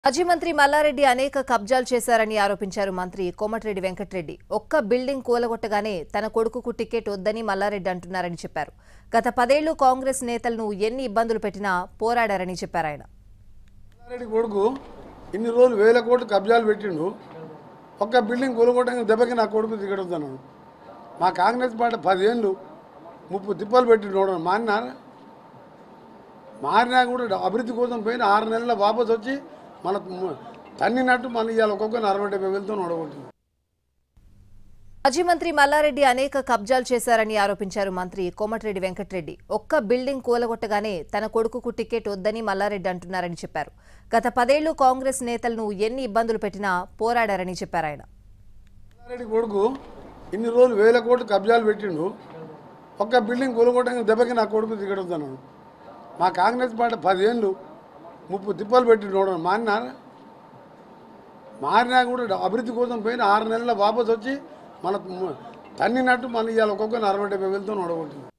మాజీ మంత్రి మల్లారెడ్డి అనేక కబ్జాలు చేశారని ఆరోపించారు మంత్రి కోమటిరెడ్డి వెంకటరెడ్డి ఒక్క బిల్డింగ్ కూలగొట్టగానే తన కొడుకుకు టికెట్ వద్దని మల్లారెడ్డి అంటున్నారని చెప్పారు గత పదేళ్లు కాంగ్రెస్ నేతలను ఎన్ని ఇబ్బందులు పెట్టినా పోరాడారని చెప్పారు ఆయన రెడ్డి కొడుకు ఇన్ని రోజులు వేల కోట్లు కబ్జాలు పెట్టిండు ఒక్క బిల్డింగ్ కొనుక్కోవడానికి దెబ్బకి నా కొడుకు దిగడొద్దన్నాడు మా కాంగ్రెస్ పార్టీ పదేళ్ళు ముప్పు తిప్పలు పెట్టిండు మారినారా మారినా కూడా అభివృద్ధి కోసం పోయిన ఆరు నెలల వాపస్ వచ్చి మన తన్నినట్టు మన ఇవాళ ఒక్కొక్క అరవై డెబ్బై వేలతో ఓడగొట్టింది మాజీ మంత్రి మల్లారెడ్డి అనేక కబ్జాలు చేశారని ఆరోపించారు మంత్రి కోమటిరెడ్డి వెంకటరెడ్డి ఒక్క బిల్డింగ్ కూలగొట్టగానే తన కొడుకుకు టికెట్ వద్దని మల్లారెడ్డి అంటున్నారని చెప్పారు గత పదేళ్లు కాంగ్రెస్ నేతలను ఎన్ని ఇబ్బందులు పెట్టినా పోరాడారని చెప్పారు ఆయన రెడ్డి కొడుకు ఇన్ని రోజులు వేల కోట్లు కబ్జాలు పెట్టిండు ఒక్క బిల్డింగ్ కొనుక్కోవడానికి దెబ్బకి నా కొడుకు దిగడొద్దన్నాడు మా కాంగ్రెస్ పార్టీ పదేళ్ళు ముప్పు తిప్పలు పెట్టిండు మారినారా మారినా కూడా అభివృద్ధి కోసం పోయిన ఆరు నెలల వాపస్ వచ్చి మన తన్నినట్టు మన ఇవాళ ఒక్కొక్క అరవై డెబ్బై వేలతో ఓడగొట్టింది